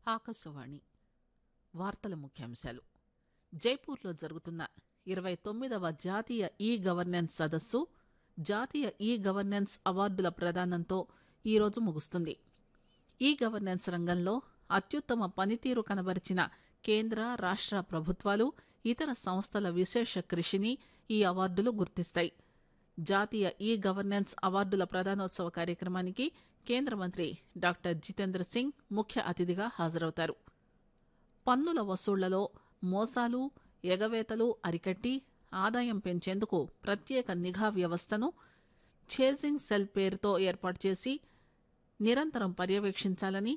ఆకాశవాణి వార్తల ముఖ్యాంశాలు జైపూర్లో జరుగుతున్న ఇరవై తొమ్మిదవ జాతీయ ఈ గవర్నెన్స్ సదస్సు జాతీయ ఈ గవర్నెన్స్ అవార్డుల ప్రదానంతో ఈరోజు ముగుస్తుంది ఈ గవర్నెన్స్ రంగంలో అత్యుత్తమ పనితీరు కనబరిచిన కేంద్ర రాష్ట ప్రభుత్వాలు ఇతర సంస్థల విశేష కృషిని ఈ అవార్డులు గుర్తిస్తాయి జాతీయ ఈ గవర్నెన్స్ అవార్డుల ప్రదానోత్సవ కార్యక్రమానికి కేంద్ర మంత్రి డాక్టర్ జితేంద్ర సింగ్ ముఖ్య అతిథిగా హాజరవుతారు పన్నుల వసూళ్లలో మోసాలు ఎగవేతలు అరికట్టి ఆదాయం పెంచేందుకు ప్రత్యేక నిఘా వ్యవస్థను ఛేజింగ్ సెల్ పేరుతో ఏర్పాటు చేసి నిరంతరం పర్యవేక్షించాలని